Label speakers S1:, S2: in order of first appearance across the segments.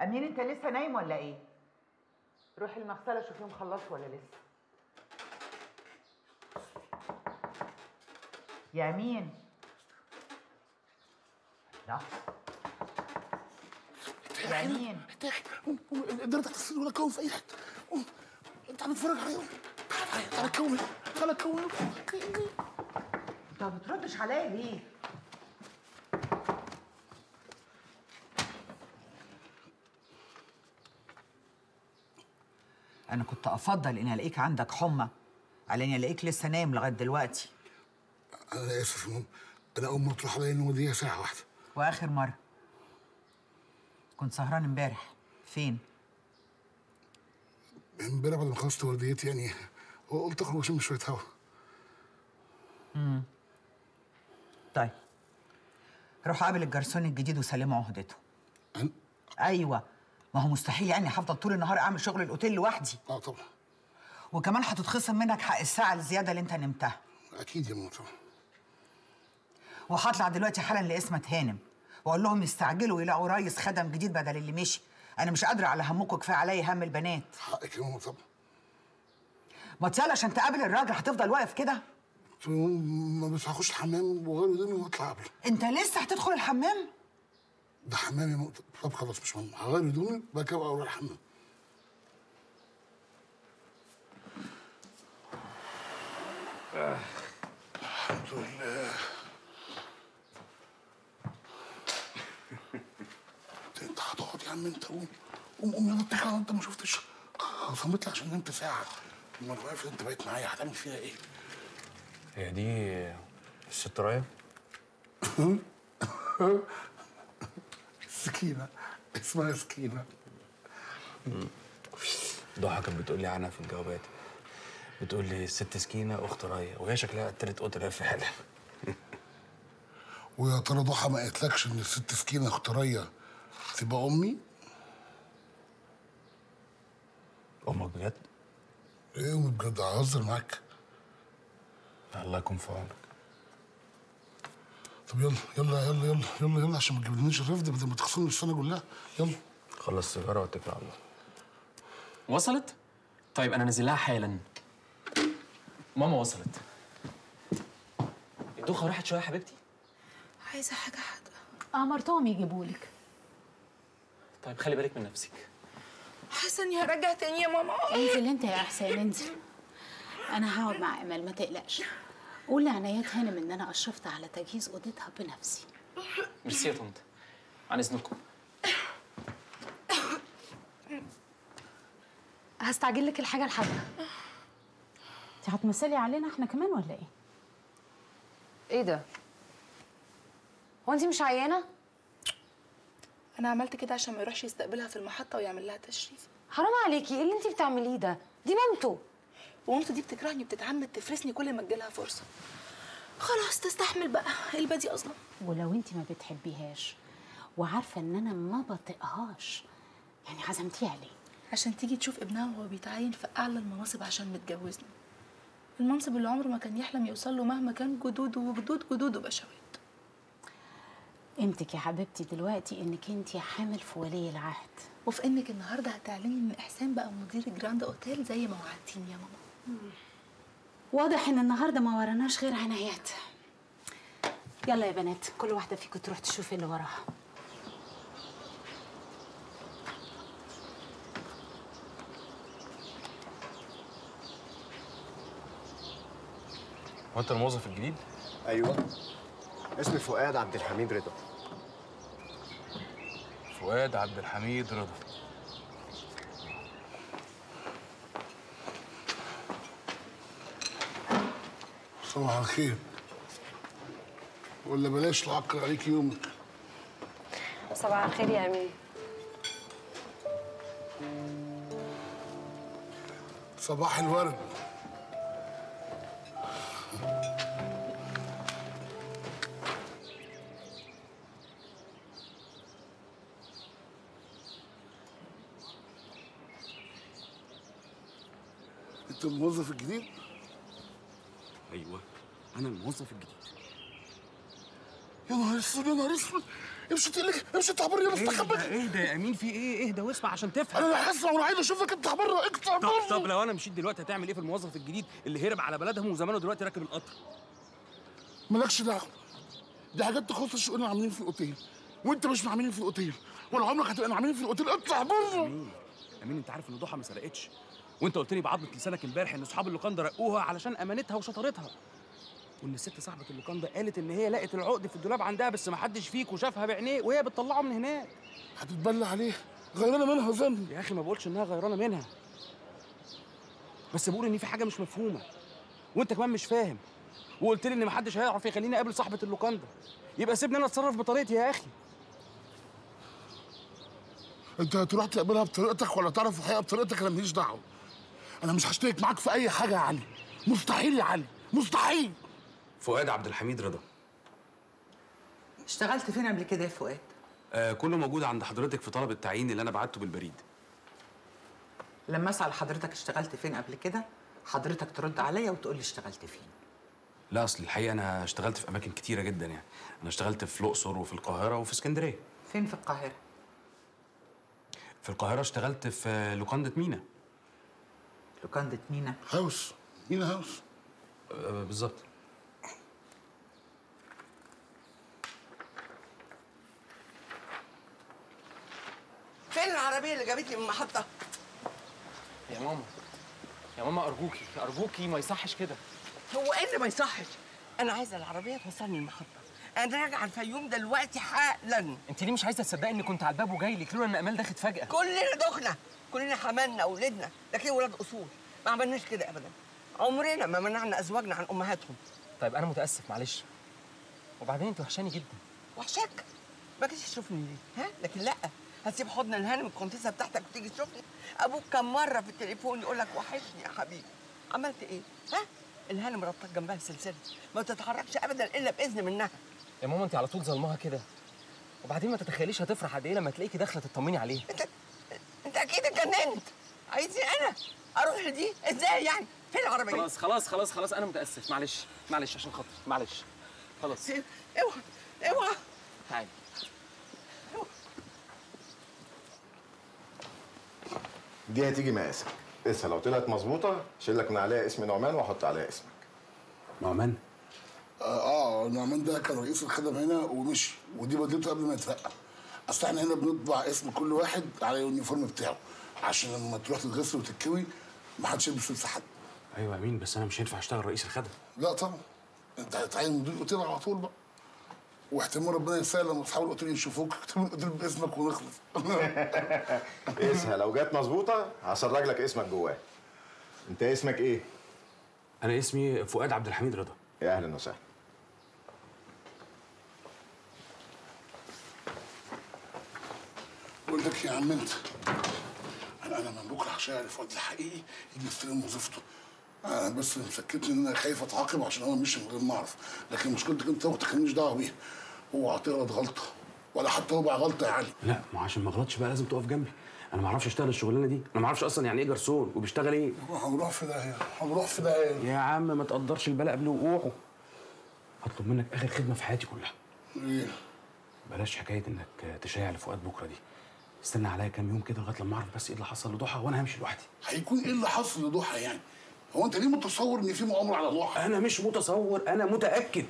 S1: امين انت لسه نايم ولا ايه روح المغسله شوفيهم خلصوا ولا لسه يا امين لا يا امين
S2: قدرت اغسل ولا كون في اي حته قوم. انت عم تتفرج عليهم تعال تعال كون تعال كون
S1: انت ما بتردش عليا ليه انا كنت افضل اني الاقيك عندك حمى على اني الاقيك لسه نايم لغايه دلوقتي
S2: انا اسف يا ماما انا اول ما اطلع عليا النوم دي ساعه واحده
S1: واخر مره كنت سهران امبارح فين
S2: امبارح بعد ما خلصت ورديتي يعني قلت اخرج اشم شويه هوا
S1: طيب روح قابل الجرسون الجديد وسلمه عهدته
S2: أنا-
S1: ايوه ما هو مستحيل يعني هفضل طول النهار اعمل شغل الاوتيل لوحدي
S2: اه طبعا
S1: وكمان هتتخصم منك حق الساعه الزياده اللي انت نمتها
S2: اكيد يا ماما طبعا
S1: وهطلع دلوقتي حالا لاسمة هانم واقول لهم يستعجلوا يلاقوا ريس خدم جديد بدل اللي مشي انا مش قادره على همكم كفايه عليا هم البنات
S2: حقك يا ماما طبعا
S1: ما تسال عشان تقابل الراجل هتفضل واقف كده
S2: قلت له ما بس هخش الحمام واغير هدومي واطلع قبله
S1: انت لسه هتدخل الحمام
S2: ده حمام يا ماما طب خلاص مش مهم هغير هدومي بعد كده اروح الحمام الحمد لله انت هتقعد يا عم انت قوم قوم قوم يلا اتكل على انت ما شفتش صمت لك عشان نمت ساعه امال واقف انت بقيت معايا هتعمل فيها ايه؟
S3: هي دي الست رايه
S2: سكينه اسمها سكينه
S3: ضحى كانت بتقول لي عنها في الجوابات بتقول لي الست سكينه اخت رايه وهي شكلها قتلت قتله فعلا
S2: ويا ترى ضحى ما قالتلكش ان الست سكينه اختاريه تبقى امي؟
S3: امك بجد
S2: ايه امي بجد ههزر معاك
S3: الله يكون في عونك
S2: طب يلا يلا يلا يلا يلا يلا عشان ما تجيبلنيش الرفد بدل ما تخسرني السنه كلها يلا
S3: خلص السيجاره واتكل على الله
S4: وصلت؟ طيب انا نازل لها حالا ماما وصلت الدوخه راحت شويه يا حبيبتي
S5: عايزه حاجه حادقه
S6: امرتهم يجيبولك
S4: طيب خلي بالك من نفسك
S5: حاسه اني هرجع تاني يا ماما
S6: انزل انت يا احسان انزل انا هقعد مع امل ما تقلقش قول لعنايات هانم ان انا اشرفت على تجهيز اوضتها بنفسي
S4: ميرسي يا طنط عن اذنكم
S6: هستعجل لك الحاجه الحادقه انت هتمثلي علينا احنا كمان ولا ايه
S5: ايه ده هو انت مش عيانه انا عملت كده عشان ما يروحش يستقبلها في المحطه ويعمل لها تشريف
S7: حرام عليكي ايه اللي انت بتعمليه ده دي مامته
S5: ومامته دي بتكرهني بتتعمد تفرسني كل ما تجيلها فرصه خلاص تستحمل بقى البادي اصلا
S6: ولو انت ما بتحبيهاش وعارفه ان انا ما بطيقهاش يعني عزمتيها ليه
S5: عشان تيجي تشوف ابنها وهو بيتعين في اعلى المناصب عشان متجوزني المنصب اللي عمره ما كان يحلم يوصل له مهما كان جدوده وجدود جدوده بشوات
S6: قيمتك يا حبيبتي دلوقتي انك انت حامل في ولي العهد
S5: وفي انك النهارده هتعلني ان احسان بقى مدير جراند اوتيل زي ما وعدتيني يا ماما
S6: واضح ان النهارده ما وراناش غير عنايات يلا يا بنات كل واحده فيكم تروح تشوف اللي وراها
S3: هو انت الموظف الجديد؟
S8: ايوه اسمي فؤاد عبد الحميد رضا
S3: فؤاد عبد الحميد رضا
S2: صباح الخير ولا بلاش تعكر عليك يومك
S7: صباح الخير يا امين
S2: صباح الورد انت الموظف الجديد
S9: ايوه انا الموظف الجديد
S2: يا نهار اسود يا نهار اسود امشي تقلك امشي اطلع بره يلا افتح بره
S3: اهدى يا امين في ايه اهدى واسمع عشان تفهم
S2: انا هسمع وانا عايز اشوفك اطلع بره اطلع
S3: طب
S2: بره
S3: طب لو انا مشيت دلوقتي هتعمل ايه في الموظف الجديد اللي هرب على بلدهم وزمانه دلوقتي راكب القطر
S2: مالكش دعوه دي حاجات تخص الشؤون اللي عاملين في الاوتيل وانت مش عاملين في الاوتيل ولا عمرك هتبقى عاملين في الاوتيل اطلع بره
S3: امين انت عارف ان ضحى ما سرقتش وانت قلت لي بعضمه لسانك امبارح ان اصحاب اللوكاندا رقوها علشان امانتها وشطارتها وان الست صاحبه اللوكاندا قالت ان هي لقت العقد في الدولاب عندها بس ما حدش فيك وشافها بعينيه وهي بتطلعه من هناك
S2: هتتبلى عليه غيرنا منها ذنب
S3: يا اخي ما بقولش انها غيرانه منها بس بقول ان في حاجه مش مفهومه وانت كمان مش فاهم وقلت لي ان محدش هيعرف يخليني اقابل صاحبه اللوكاندا يبقى سيبني انا اتصرف بطريقتي يا اخي
S2: انت هتروح تقابلها بطريقتك ولا تعرف الحقيقه بطريقتك انا ماليش دعوه انا مش هشترك معاك في اي حاجه يا علي مستحيل يا علي مستحيل
S3: فؤاد عبد الحميد رضا
S1: اشتغلت فين قبل كده يا فؤاد
S3: آه كله موجود عند حضرتك في طلب التعيين اللي انا بعته بالبريد
S1: لما اسال حضرتك اشتغلت فين قبل كده حضرتك ترد عليا وتقول لي اشتغلت فين
S3: لا اصل الحقيقه انا اشتغلت في اماكن كتيره جدا يعني انا اشتغلت في الاقصر وفي القاهره وفي اسكندريه
S1: فين في القاهره
S3: في القاهره اشتغلت في لوكاندا مينا
S1: لوكاندا مينا
S2: هاوس مين هاوس
S3: آه بالظبط
S9: فين العربية اللي جابتني من المحطة؟
S4: يا ماما يا ماما ارجوكي ارجوكي ما يصحش كده
S9: هو ايه اللي ما يصحش؟ أنا عايزة العربية توصلني المحطة. أنا راجعة الفيوم دلوقتي حالا.
S4: انت ليه مش عايزه تصدقي اني كنت على الباب وجاي لك لولا ان امال دخلت فجاه
S9: كلنا دخنا، كلنا حملنا ولدنا، لكن ولاد أصول. ما عملناش كده أبدا. عمرنا ما منعنا أزواجنا عن أمهاتهم.
S4: طيب انا متاسف معلش وبعدين انت وحشاني جدا
S9: وحشك؟ ما جيتش تشوفني ليه؟ ها؟ لكن لأ. هتسيب حضن الهانم الكونتيسة بتاعتك وتيجي تشوفني؟ أبوك كم مرة في التليفون يقول لك وحشني يا حبيبي. عملت إيه؟ ها؟ الهانم ربطك جنبها السلسلة. ما تتحركش أبدا إلا بإذن منها.
S4: يا ماما انت على طول ظلمها كده وبعدين ما تتخيليش هتفرح قد ايه لما تلاقيكي داخله تطمني عليه
S9: انت اكيد اتجننت عايزني انا اروح لدي ازاي يعني فين العربيه
S4: خلاص خلاص خلاص خلاص انا متاسف معلش معلش عشان خاطري معلش خلاص
S9: اوعى اوعى
S4: تعالي
S8: دي هتيجي مقاسك قيسها لو طلعت مظبوطه شيل لك من عليها اسم نعمان واحط عليها اسمك
S3: نعمان
S2: اه, آه نعمان ده كان رئيس الخدم هنا ومشي ودي بدلته قبل ما يترقى اصل احنا هنا بنطبع اسم كل واحد على اليونيفورم بتاعه عشان لما تروح تتغسل وتتكوي ما حدش يلبس لبس حد
S3: ايوه امين بس انا مش هينفع اشتغل رئيس الخدم
S2: لا طبعا انت هتعين مدير الاوتيل على طول بقى واحتمال ربنا يسهل لما اصحاب الاوتيل يشوفوك يكتبوا الاوتيل باسمك ونخلص
S8: قيسها لو جت مظبوطه هسرج لك اسمك جواه انت اسمك ايه
S3: انا اسمي فؤاد عبد الحميد رضا
S8: يا اهلا وسهلا
S2: بقول لك يا عم انت انا انا من بكره هشغل فؤاد الحقيقي يجي يستلم وظيفته انا بس اللي مسكتني ان انا خايف اتعاقب عشان هو مشي من غير ما اعرف لكن مشكلتك انت واختك ماليش دعوه بيها هو هتغلط غلطه ولا حتى ربع غلطه يا علي
S3: لا ما عشان ما اغلطش بقى لازم تقف جنبي انا ما اعرفش اشتغل الشغلانه دي انا ما اعرفش اصلا يعني ايه جرسون وبيشتغل ايه
S2: هنروح في داهيه هنروح في داهيه
S3: يا عم ما تقدرش البلاء قبل وقوعه هطلب منك اخر خدمه في حياتي كلها
S2: ايه
S3: بلاش حكايه انك تشيع لفؤاد بكره دي استنى عليا كام يوم كده لغايه لما اعرف بس ايه اللي حصل لضحى وانا همشي لوحدي
S2: هيكون ايه اللي حصل لضحى يعني هو انت ليه متصور ان في مؤامره على ضحى
S3: انا مش متصور انا متاكد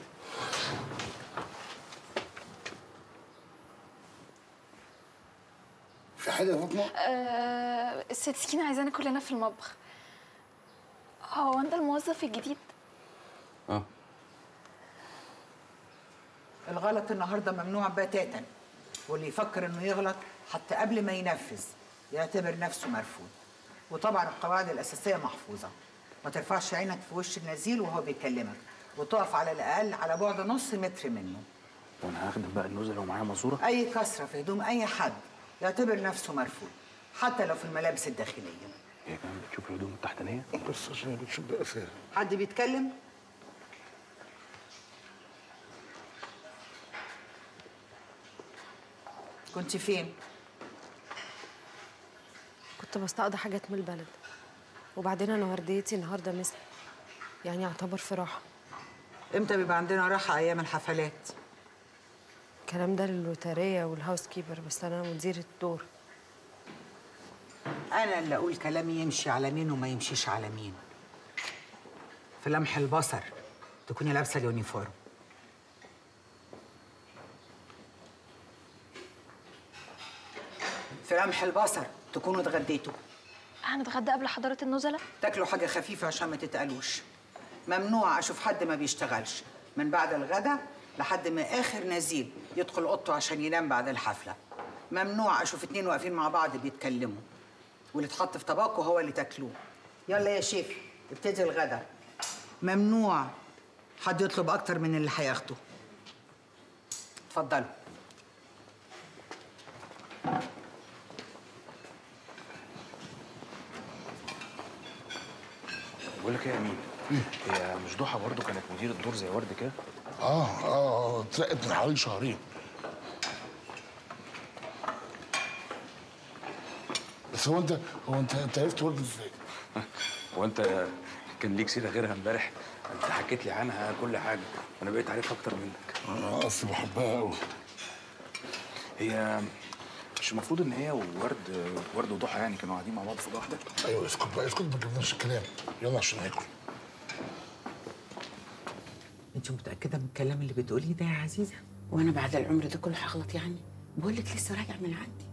S2: في حاجه يا فاطمه
S10: آه الست سكينة عايزانا كلنا في المطبخ هو انت الموظف الجديد
S3: اه
S1: الغلط النهارده ممنوع بتاتا واللي يفكر انه يغلط حتى قبل ما ينفذ يعتبر نفسه مرفوض وطبعا القواعد الاساسيه محفوظه ما ترفعش عينك في وش النزيل وهو بيكلمك وتقف على الاقل على بعد نص متر منه
S3: وانا هخدم بقى النزله ومعايا ماسوره
S1: اي كسره في هدوم اي حد يعتبر نفسه مرفوض حتى لو في الملابس الداخليه
S3: هي كمان بتشوف الهدوم التحتانيه
S2: بس عشان بتشوف بقى فيها
S1: حد بيتكلم كنت فين
S7: كنت بستقضي حاجات من البلد وبعدين انا ورديتي النهارده مثل يعني يعتبر في راحه
S1: امتى بيبقى عندنا راحه ايام الحفلات
S7: الكلام ده للوتريه والهاوس كيبر بس انا مديره دور
S1: انا اللي اقول كلامي يمشي على مين وما يمشيش على مين في لمح البصر تكوني لابسه اليونيفورم في لمح البصر تكونوا اتغديتوا
S10: هنتغدى قبل حضرة النزلاء
S1: تاكلوا حاجه خفيفه عشان ما تتقلوش ممنوع اشوف حد ما بيشتغلش من بعد الغدا لحد ما اخر نزيل يدخل اوضته عشان ينام بعد الحفله ممنوع اشوف اتنين واقفين مع بعض بيتكلموا واللي اتحط في طبقه هو اللي تاكلوه يلا يا شيف ابتدي الغدا ممنوع حد يطلب اكتر من اللي هياخده اتفضلوا
S3: بقول لك ايه يا امين هي مش ضحى برضه كانت مدير الدور زي ورد كده
S2: اه اه اترقت من حوالي شهرين بس هو انت هو انت انت عرفت ورد ازاي؟
S3: هو انت كان ليك سيره غيرها امبارح انت حكيت لي عنها كل حاجه انا بقيت عارف اكتر منك
S2: انا اصلي بحبها قوي
S3: هي مش المفروض ان هي وورد ورد وضحى يعني كانوا قاعدين مع بعض في اوضه واحده
S2: ايوه اسكت بقى اسكت ما جبناش الكلام يلا عشان ناكل
S1: انت متاكده من الكلام اللي بتقوليه ده يا عزيزه
S9: وانا بعد العمر ده كله هغلط يعني بقول لك لسه راجع من عندي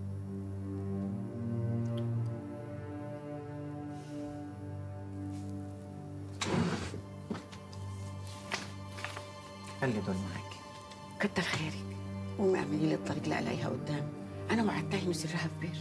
S1: خلي دول معاكي
S9: كتر خيرك قومي اعملي لي الطريق اللي عليها قدام انا وعدتها انه سرها في بير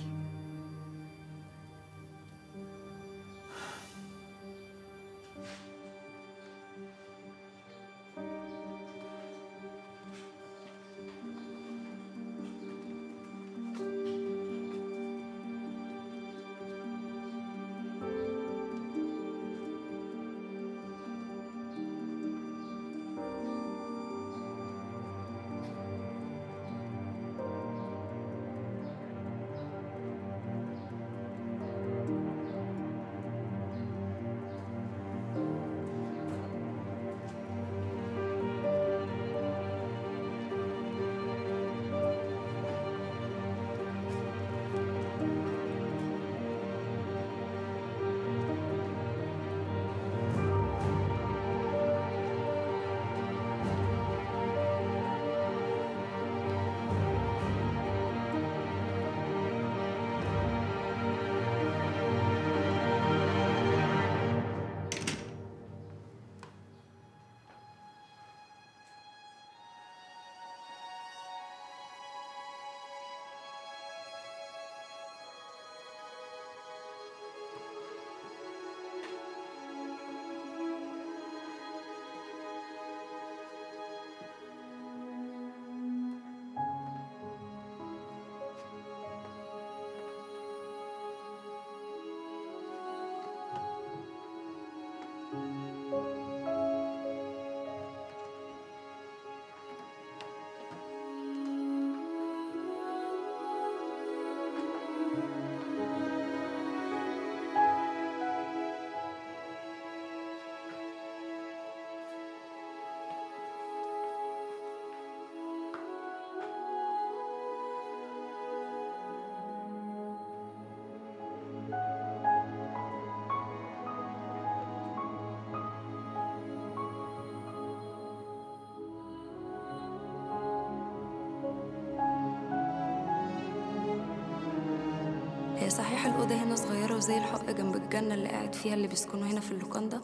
S11: هي صحيح الأوضة هنا صغيرة وزي الحق جنب الجنة اللي قاعد فيها اللي بيسكنوا هنا في اللوكاندا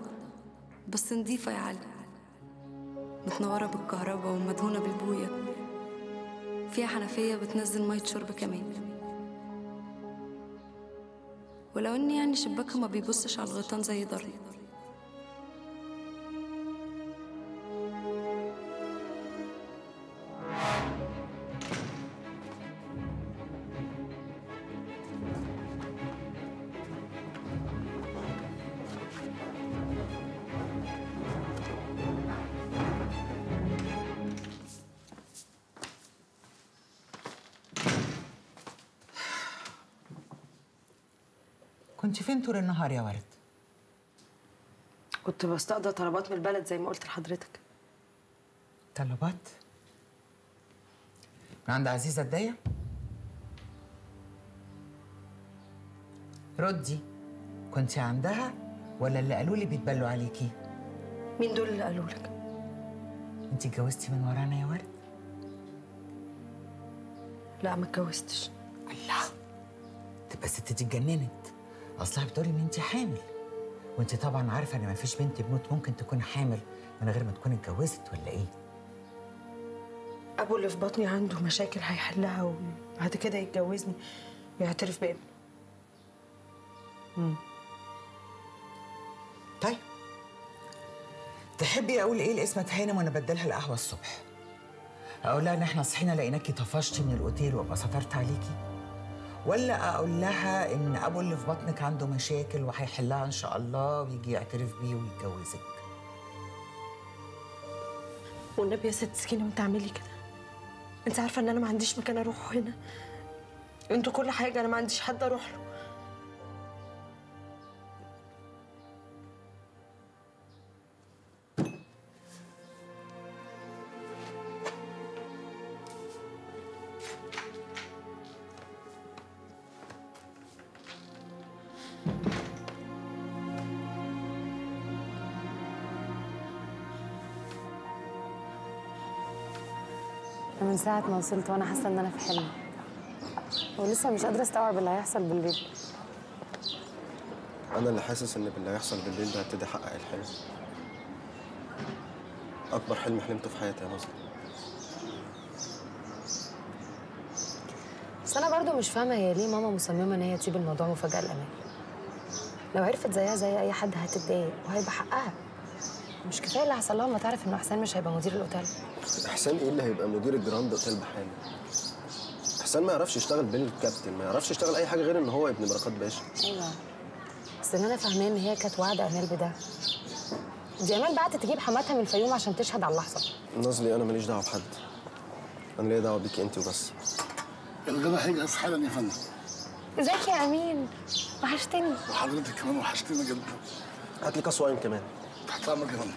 S11: بس نضيفة يا علي متنورة بالكهرباء ومدهونة بالبوية فيها حنفية بتنزل مية شرب كمان ولو إن يعني شباكها ما بيبصش على الغيطان زي دارنا
S1: كنت فين طول النهار يا ورد
S7: كنت بستقضى طلبات من البلد زي ما قلت لحضرتك
S1: طلبات من عند عزيزة الداية ردي كنتي عندها ولا اللي قالوا لي بيتبلوا عليكي
S7: مين دول اللي قالوا لك
S1: انت اتجوزتي من ورانا يا ورد
S7: لا ما اتجوزتش
S1: الله تبقى الست دي اتجننت اصلها بتقولي ان انت حامل وانت طبعا عارفه ان مفيش بنت بنوت ممكن تكون حامل من غير ما تكون اتجوزت ولا ايه
S7: ابو اللي في بطني عنده مشاكل هيحلها وبعد كده يتجوزني ويعترف بابني
S1: طيب تحبي اقول ايه لاسمة هانم وانا بدلها القهوه الصبح اقول لها ان احنا صحينا لقيناكي طفشتي من الاوتيل وابقى سطرت عليكي ولا اقول لها ان ابو اللي في بطنك عنده مشاكل وهيحلها ان شاء الله ويجي يعترف بيه ويتجوزك
S7: والنبي يا ست سكينه ما تعملي كده انت عارفه ان انا ما عنديش مكان اروحه هنا انتوا كل حاجه انا ما عنديش حد اروح له
S11: أنا من ساعة ما وصلت وأنا حاسة إن أنا في حلم ولسه مش قادرة أستوعب اللي هيحصل بالليل
S12: انا اللي حاسس ان باللي هيحصل بالليل ده هبتدي احقق الحلم اكبر حلم حلمته في حياتي يا نظر
S11: بس أنا برضو مش فاهمة هي ليه ماما مصممة إن هي تسيب الموضوع مفاجأة لأمان لو عرفت زيها زي أي حد هتتضايق وهيبقى حقها مش كفاية اللي حصل لها لما تعرف إنه حسين مش هيبقى مدير الأوتيل
S12: احسان ايه اللي هيبقى مدير الجراند اوتيل بحاله احسان ما يعرفش يشتغل بين الكابتن ما يعرفش يشتغل اي حاجه غير ان هو ابن بركات باشا
S11: أيوة بس اللي أنا فاهماه إن هي كانت واعدة أمال بده دي أمال بعتت تجيب حماتها من الفيوم عشان تشهد على اللحظة
S12: نازلي انا ماليش دعوه بحد انا ليا دعوه بيكي انت وبس
S2: الغدا هيجهز حالا يا فندم
S11: ازيك يا أمين وحشتني
S2: وحضرتك كمان وحشتنا جدا
S12: هات لي كاس واين كمان
S2: تحت امرك يا فندم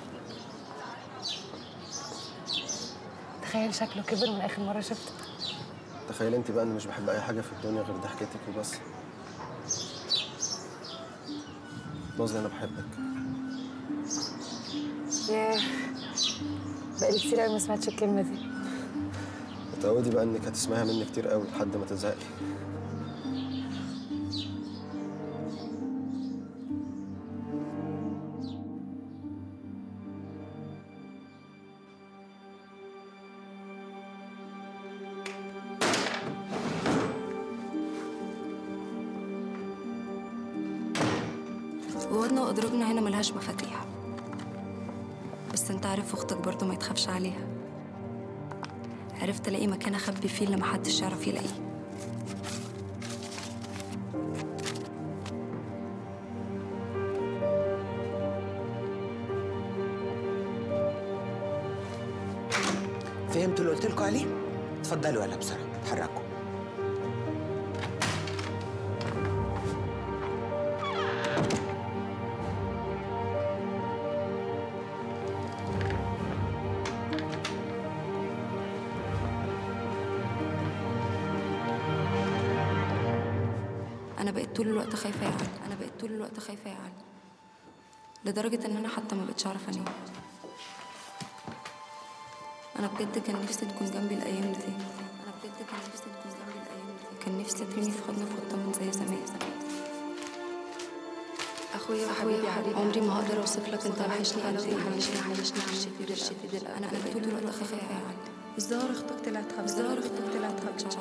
S11: تخيل شكله كبر من آخر مرة شفته
S12: تخيل انت بقى اني مش بحب اي حاجه في الدنيا غير ضحكتك وبس نازلي انا بحبك
S11: ياه بقالي كتير قوي ما سمعتش الكلمة دي
S12: اتعودي بقى انك هتسمعيها مني كتير قوي لحد ما تزهقي
S11: وودنا وأدرجنا هنا ملهاش مفاتيح بس انت عارف اختك برضو ما يتخافش عليها عرفت الاقي مكان اخبي فيه اللي محدش يعرف يلاقيه
S1: فهمتوا اللي قلت لكم عليه اتفضلوا يلا بسرعه اتحركوا
S11: انا بقيت طول الوقت خايفه يا علي انا بقيت طول الوقت خايفه يا علي لدرجه ان انا حتى ما بقتش اعرف انام انا بجد كان نفسي تكون جنبي الايام دي انا بجد كان نفسي تكون جنبي الايام دي كان نفسي ترمي في حضنك واطمن زي زمان اخويا وحبيبي حبيبي عمري ما هقدر اوصف لك انت وحشني قد ايه وحشني وحشني وحشني الشفي دل انا انا طول الوقت خايفه يا علي الظاهر اختك طلعت خبز الظاهر اختك طلعت خبز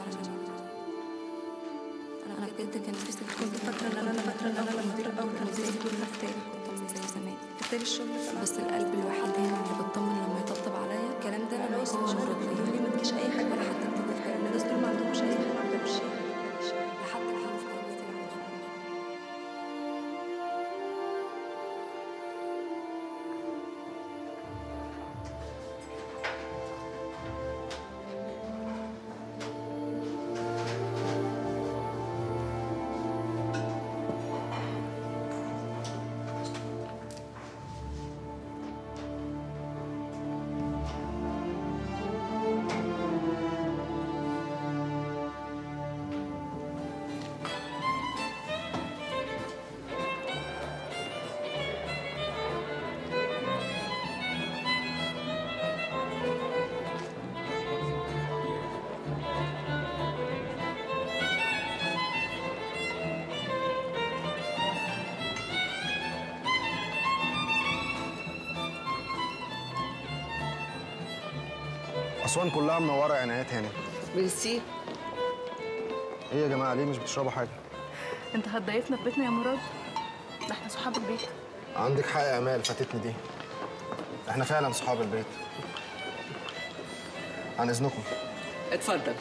S11: انا انا بجد كان نفسي كنت فاكره ان انا فاكره ان انا المدير الاول كان زي طول مفتاح كنت زي زمان ابتدي الشغل بس القلب الوحيد هنا اللي بطمن لما يطبطب عليا الكلام ده لما يكون مش مرض لي ما تجيش اي حاجه ولا حتى تدي في حاجه الناس دول ما عندهمش اي حاجه ما عندهمش لحد الحين في قلبي
S12: اسوان كلها منوره يا عنايات هاني
S9: ميرسي
S12: ايه يا جماعه ليه مش بتشربوا حاجه
S5: انت هتضيفنا في بيتنا يا مراد ده احنا صحاب البيت
S12: عندك حق يا امال فاتتني دي احنا فعلا صحاب البيت عن اذنكم
S9: اتفضل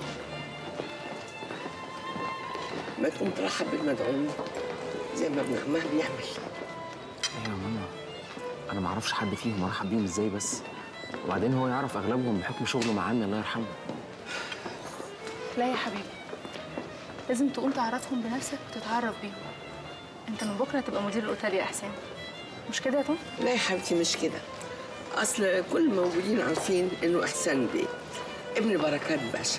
S9: ما تقوم ترحب بالمدعوين زي ما ابن عمها بيعمل
S4: ايوه يا ماما انا ما اعرفش حد فيهم ارحب بيهم ازاي بس وبعدين هو يعرف اغلبهم بحكم شغله مع عمي الله يرحمه
S5: لا يا حبيبي لازم تقوم تعرفهم بنفسك وتتعرف بيهم انت من بكره هتبقى مدير الاوتيل يا احسان مش كده يا توم
S9: لا يا حبيبتي مش كده اصل كل الموجودين عارفين انه احسان بيه ابن بركات باشا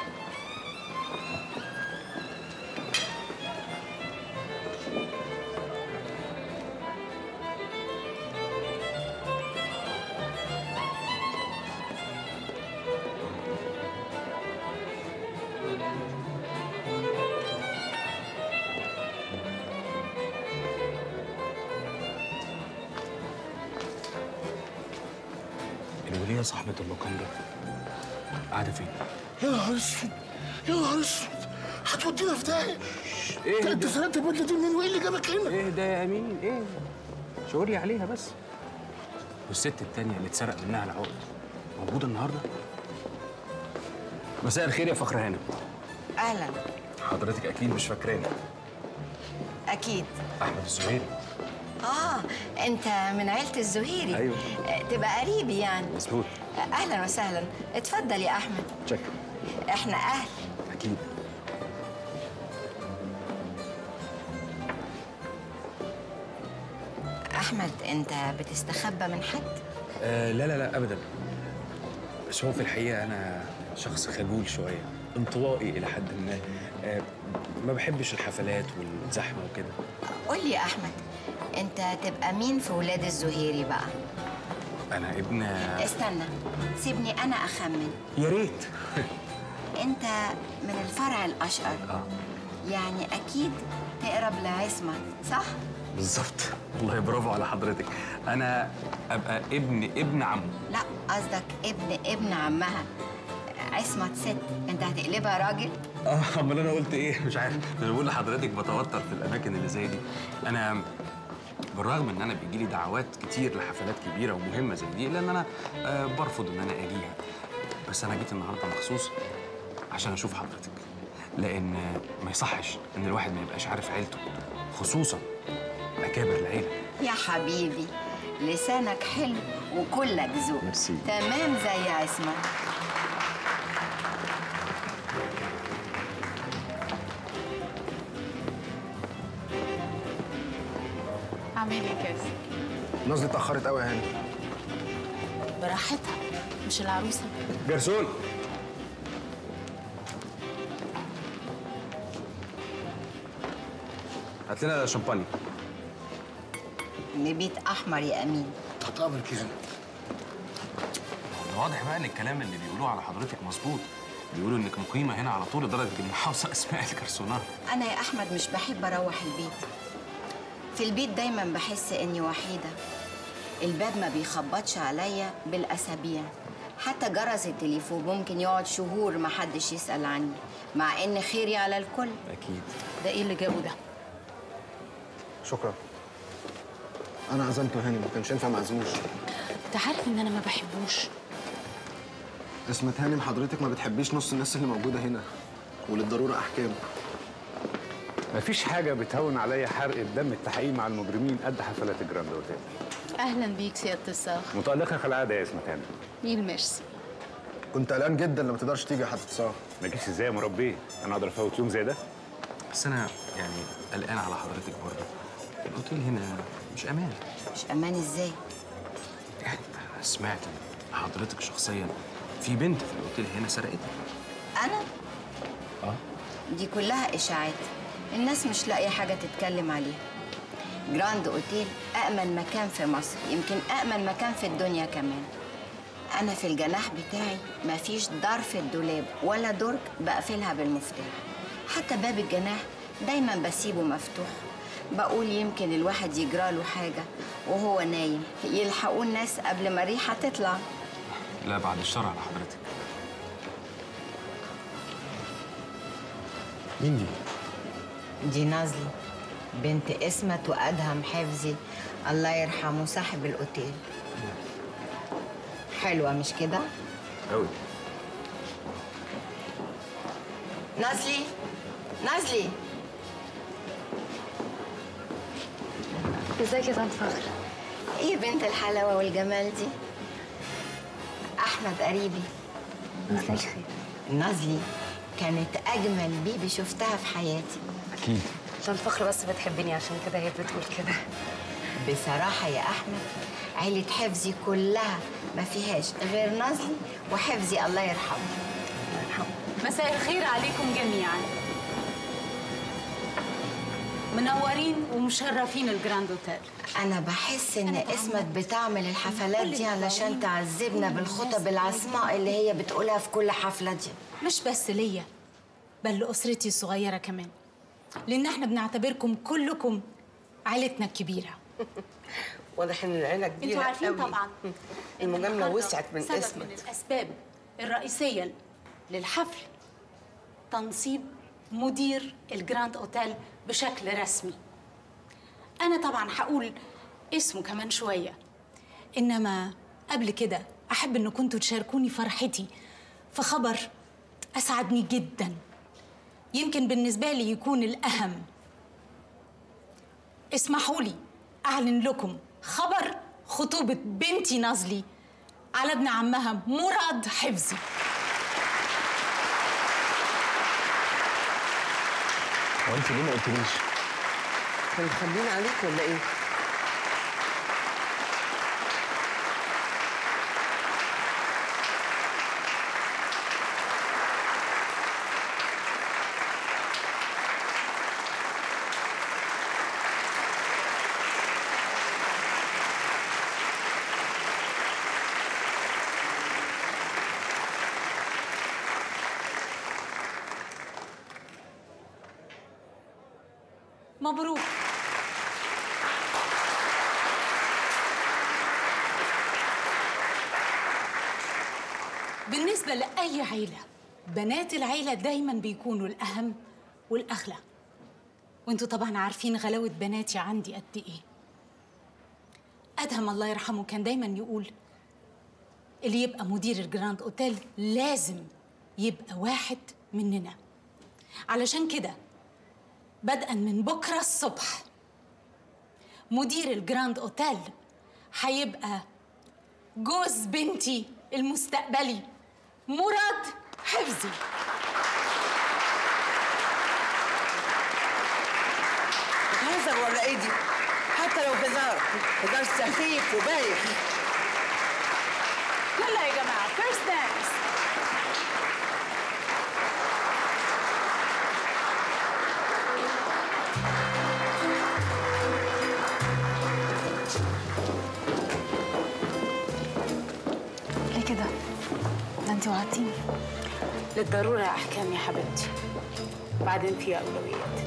S3: الولية صاحبة اللوكاندا قاعدة فين؟
S2: يا نهار اسود يا نهار اسود هتودينا في داهيه
S3: ايه
S2: انت سرقت البدله دي منين وايه اللي جابك هنا؟
S3: ايه ده يا امين ايه شاور لي عليها بس والست التانية اللي اتسرق منها العقد موجودة النهاردة؟ مساء الخير يا فخر هانم
S13: اهلا
S3: حضرتك أكيد مش فاكراني
S13: اكيد
S3: أحمد الزهيري
S13: اه انت من عيله الزهيري
S3: أيوة.
S13: آه، تبقى قريبي يعني
S3: مظبوط
S13: آه، اهلا وسهلا اتفضل يا احمد
S3: تشك
S13: احنا اهل
S3: أكيد
S13: احمد انت بتستخبى من حد
S3: آه لا لا لا أبدا بس هو في الحقيقة أنا شخص خجول شوية انطوائي إلى حد ما آه ما بحبش الحفلات والزحمة وكده
S13: قول لي يا احمد انت تبقى مين في ولاد الزهيري بقى
S3: أنا ابن
S13: استنى سيبني انا اخمن
S3: يا ريت
S13: انت من الفرع الاشقر
S3: آه.
S13: يعني اكيد تقرب لعصمت صح
S3: بالظبط والله برافو على حضرتك أنا أبقى ابن ابن عمه
S13: لا قصدك ابن ابن عمها عصمت ست انت هتقلبها راجل
S3: اه امال انا قلت ايه مش عارف انا بقول لحضرتك بتوتر في الاماكن اللي زي دي انا بالرغم ان انا بيجي لي دعوات كتير لحفلات كبيره ومهمه زي دي لان انا آه برفض ان انا اجيها بس انا جيت النهارده مخصوص عشان اشوف حضرتك لان ما يصحش ان الواحد ما يبقاش عارف عيلته خصوصا اكابر العيله
S13: يا حبيبي لسانك حلو وكلك ذوق
S3: ميرسي.
S13: تمام زي عصمت
S5: اعمل ايه كاس
S12: الناس دي اتاخرت قوي يا هاني
S6: براحتها مش العروسه
S3: جرسون هات لنا شامباني
S13: نبيت احمر يا امين
S2: تحت امرك يعني
S3: واضح بقى ان الكلام اللي بيقولوه على حضرتك مظبوط بيقولوا انك مقيمه هنا على طول لدرجه ان حافظه اسماء الكرسونات
S13: انا يا احمد مش بحب اروح البيت في البيت دايما بحس اني وحيده الباب ما بيخبطش عليا بالاسابيع حتى جرس التليفون ممكن يقعد شهور ما حدش يسال عني مع ان خيري على الكل
S3: اكيد
S6: ده ايه اللي جابه ده
S12: شكرا انا عزمته هاني ما كانش ينفع ما اعزموش
S6: انت عارف ان انا ما بحبوش
S12: اسمة هانم حضرتك ما بتحبيش نص الناس اللي موجوده هنا وللضروره احكام
S14: مفيش حاجة بتهون عليا حرق الدم التحقيق مع المجرمين قد حفلات الجراند اوتيل
S6: اهلا بيك سياده الصاغ
S14: متألقة كالعادة يا اسمة هانم
S6: ميل ميرسي
S12: كنت قلقان جدا لما تقدرش تيجي يا حضرة الصاغ
S14: ما جيش ازاي يا مربي انا اقدر افوت يوم زي ده
S3: بس انا يعني قلقان على حضرتك برضه الاوتيل هنا مش امان
S13: مش امان ازاي
S3: يعني أنا سمعت ان حضرتك شخصيا في بنت في الاوتيل هنا سرقتها
S13: انا
S3: اه
S13: دي كلها اشاعات الناس مش لاقيه حاجه تتكلم عليها جراند اوتيل امن مكان في مصر يمكن امن مكان في الدنيا كمان انا في الجناح بتاعي مفيش دار في الدولاب ولا درج بقفلها بالمفتاح حتى باب الجناح دايما بسيبه مفتوح بقول يمكن الواحد يجراله حاجه وهو نايم يلحقوه الناس قبل ما الريحه تطلع
S4: لا بعد الشر على حضرتك
S14: مين دي؟
S13: دي نازلي بنت اسمت وأدهم حفظي الله يرحمه صاحب الأوتيل حلوة مش كده؟
S4: قوي
S13: نازلي نازلي
S10: ازيك يا طنط فخر
S13: ايه بنت الحلاوة والجمال دي؟ أحمد قريبي
S10: مساء الخير
S13: نازلي كانت أجمل بيبي شفتها في حياتي
S4: اكيد
S10: طنط فخر بس بتحبني عشان كده هي بتقول كده
S13: بصراحة يا أحمد عيلة حفظي كلها ما فيهاش غير نازلي وحفظي الله يرحمه
S6: مساء الخير عليكم جميعا منورين ومشرفين الجراند اوتيل
S13: أنا بحس إن اسمت بتعمل الحفلات دي علشان تعذبنا بالخطب العصماء اللي هي بتقولها في كل حفلة دي
S6: مش بس ليا بل لأسرتي الصغيرة كمان لأن احنا بنعتبركم كلكم عيلتنا الكبيرة
S9: واضح ان العيله كبيره
S6: انتوا عارفين
S9: قوي.
S6: طبعا
S9: المجامله
S6: النهاردة
S9: وسعت من
S6: سبب
S9: اسمك
S6: من الأسباب الرئيسية للحفل تنصيب مدير الجراند اوتيل بشكل رسمي أنا طبعا هقول اسمه كمان شوية إنما قبل كده أحب إن كنتوا تشاركوني فرحتي في خبر أسعدني جدا يمكن بالنسبة لي يكون الأهم اسمحوا لي أعلن لكم خبر خطوبة بنتي نازلي على ابن عمها مراد حفظي
S4: هو انت ليه ما قلتليش؟
S9: كان مخبيين عليك ولا ايه؟
S6: مبروك بالنسبة لأي عيلة بنات العيلة دايما بيكونوا الأهم والأغلى وانتوا طبعا عارفين غلاوة بناتي عندي قد إيه أدهم الله يرحمه كان دايما يقول اللي يبقى مدير الجراند أوتيل لازم يبقى واحد مننا علشان كده بدءا من بكرة الصبح مدير الجراند أوتيل هيبقى جوز بنتي المستقبلي مراد حفظي
S9: بتهزر ولا ايه دي؟ حتى لو هزار هزار سخيف وبايخ
S6: يلا يا جماعة فيرست دانس
S10: ليه كده؟ ده انت وعدتيني
S6: للضرورة يا أحكام يا حبيبتي بعدين في أولويات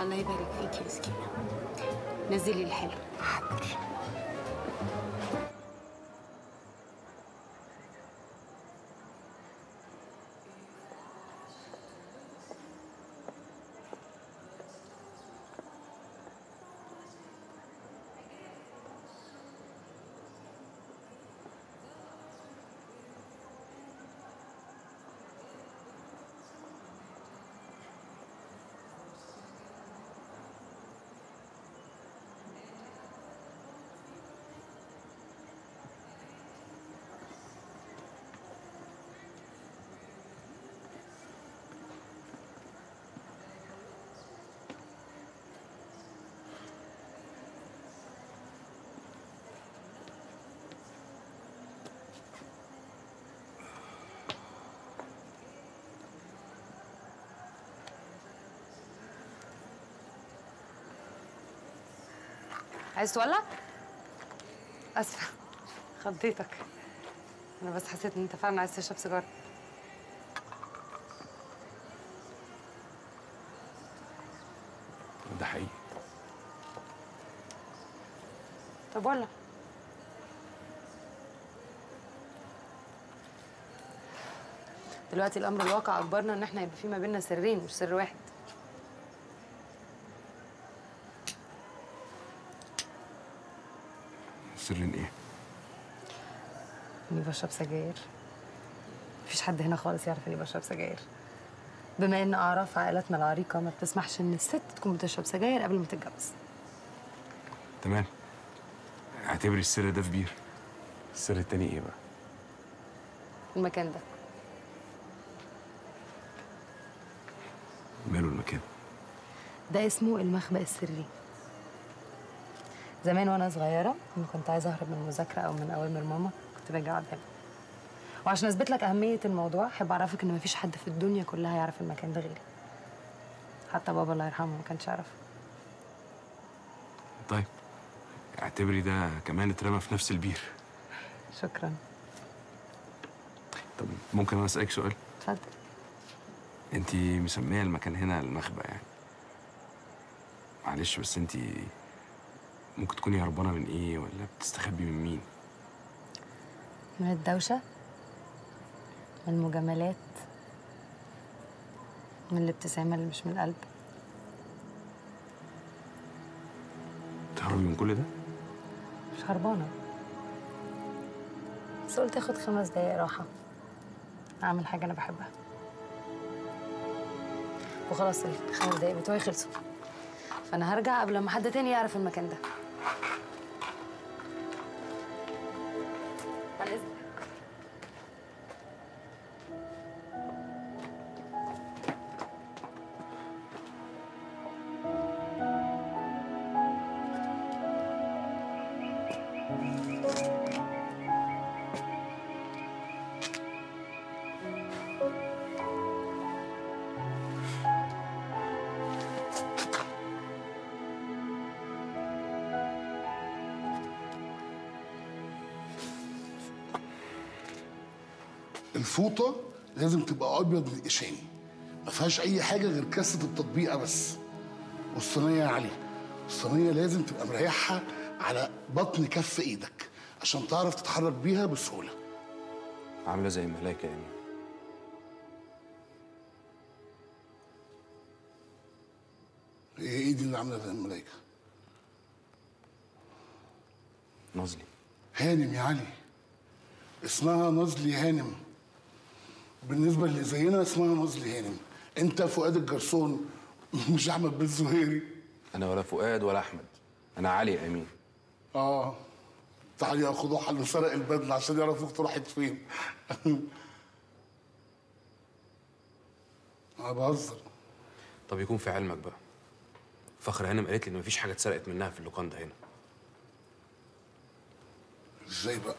S6: الله يبارك فيكي يا سكينة نزلي الحلو حاضر
S5: عايز تولع؟ اسفه خضيتك انا بس حسيت ان انت فعلا عايز تشرب سيجاره
S3: ده حقيقي
S5: طب ولع دلوقتي الامر الواقع اجبرنا ان احنا يبقى في ما بيننا سرين مش سر واحد
S3: سر ايه؟
S5: اني بشرب سجاير مفيش حد هنا خالص يعرف اني بشرب سجاير بما ان اعراف عائلاتنا العريقه ما بتسمحش ان الست تكون بتشرب سجاير قبل ما تتجوز
S3: تمام اعتبري السر ده في بير السر التاني ايه بقى؟
S5: المكان ده
S3: ماله المكان؟
S5: ده اسمه المخبأ السري زمان وانا صغيره لما كنت عايزه اهرب من المذاكره او من اوامر ماما كنت باجي اقعد هنا وعشان اثبت لك اهميه الموضوع احب اعرفك ان مفيش حد في الدنيا كلها يعرف المكان ده غيري حتى بابا الله يرحمه ما كانش يعرف
S3: طيب اعتبري ده كمان اترمى في نفس البير
S5: شكرا
S3: طب ممكن انا اسالك سؤال؟
S5: اتفضل
S3: انت مسميه المكان هنا المخبأ يعني معلش بس انت ممكن تكوني هربانه من ايه ولا بتستخبي من مين؟
S5: من الدوشه من المجاملات من الابتسامه اللي مش من القلب
S3: تهربي من كل ده؟
S5: مش هربانه بس قلت اخد خمس دقايق راحه اعمل حاجه انا بحبها وخلاص الخمس دقايق بتوعي خلصوا فانا هرجع قبل ما حد تاني يعرف المكان ده عن إذنك.
S2: الفوطه لازم تبقى ابيض من القشاني ما فيهاش اي حاجه غير كاسه التطبيقه بس والصينيه يا علي الصينيه لازم تبقى مريحها على بطن كف ايدك عشان تعرف تتحرك بيها بسهوله
S3: عامله زي الملايكه يعني
S2: ايه ايه دي اللي عامله زي الملايكه
S3: نازلي
S2: هانم يا علي اسمها نازلي هانم بالنسبه اللي زينا اسمها نازلي هانم انت فؤاد الجرسون مش احمد بن زهيري
S3: انا ولا فؤاد ولا احمد انا علي امين
S2: اه تعالي يا خضوح اللي سرق البدله عشان يعرف اخته راحت فين انا بهزر
S3: طب يكون في علمك بقى فخر هانم قالت لي ان مفيش حاجه اتسرقت منها في اللوكاندا هنا
S2: ازاي بقى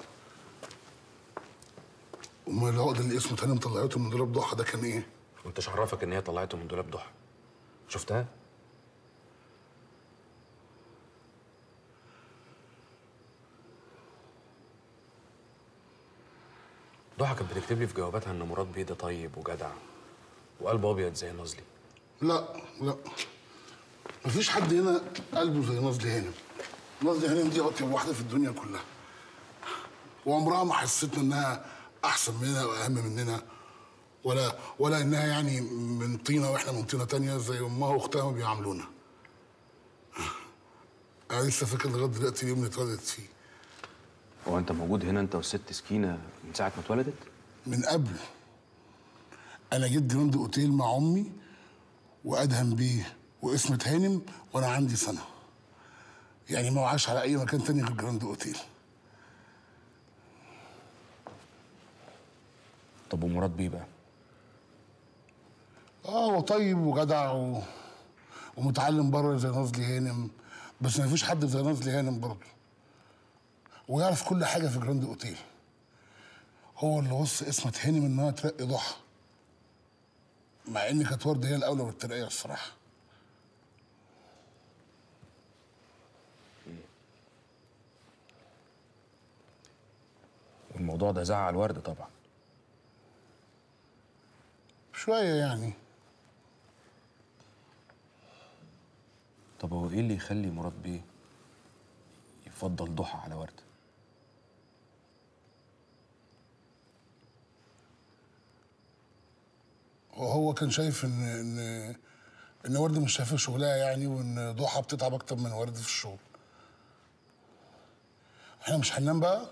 S2: امال العقد اللي اسمه تاني مطلعته من دولاب ضحى ده كان ايه
S3: وانت عرفك ان هي طلعته من دولاب ضحى شفتها ضحى كانت بتكتب لي في جواباتها ان مراد بيه ده طيب وجدع وقلبه ابيض زي نازلي
S2: لا لا مفيش حد هنا قلبه زي نازلي هانم نازلي هانم دي اطيب واحده في الدنيا كلها وعمرها ما حسيتنا انها احسن مننا واهم مننا ولا ولا انها يعني من طينه واحنا من طينه تانية زي امها واختها ما بيعاملونا انا لسه فاكر لغايه دلوقتي اليوم اللي اتولدت فيه
S3: هو انت موجود هنا انت والست سكينه من ساعه ما اتولدت
S2: من قبل انا جيت جراند اوتيل مع امي وادهم بيه واسمة هانم وانا عندي سنه يعني ما وعاش على اي مكان تاني غير جراند اوتيل
S3: طب ومراد بيه بقى
S2: اه هو طيب وجدع و... ومتعلم بره زي نازلي هانم بس ما فيش حد زي نازلي هانم برضه ويعرف كل حاجه في جراند اوتيل هو اللي وصى اسمة هانم انها ترقي ضحى مع ان كانت ورده هي الاولى بالترقيه الصراحه
S3: والموضوع ده زعل ورد طبعا
S2: شويه يعني
S3: طب هو ايه اللي يخلي مراد بيه يفضل ضحى على ورد
S2: وهو كان شايف ان ان ان ورده مش شايفه شغلها يعني وان ضحى بتتعب اكتر من ورده في الشغل احنا مش هننام بقى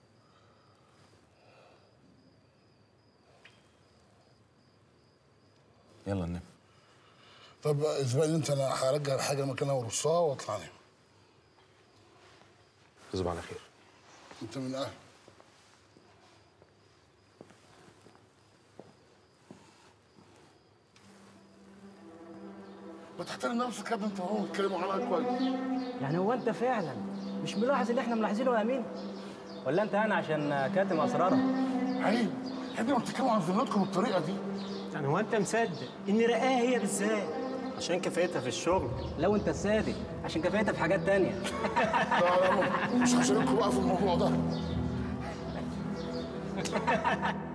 S3: يلا ننام
S2: طب اسبقني انت انا هرجع الحاجه مكانها وارصها واطلع انام
S3: تصبح على خير
S2: انت من اهل ما تحترم نفسك يا ابني انت وهو بتتكلموا عنها كويس
S15: يعني هو انت فعلا مش ملاحظ اللي احنا ملاحظينه يا امين ولا انت انا عشان كاتم اسرارها
S2: عيب عيب ما بتتكلموا عن زميلاتكم بالطريقه دي
S15: يعني هو انت مصدق ان رقاها هي بالذات عشان كفايتها في الشغل لو انت صادق عشان كفايتها في حاجات تانية
S2: لا لا مش هشارككم بقى في الموضوع ده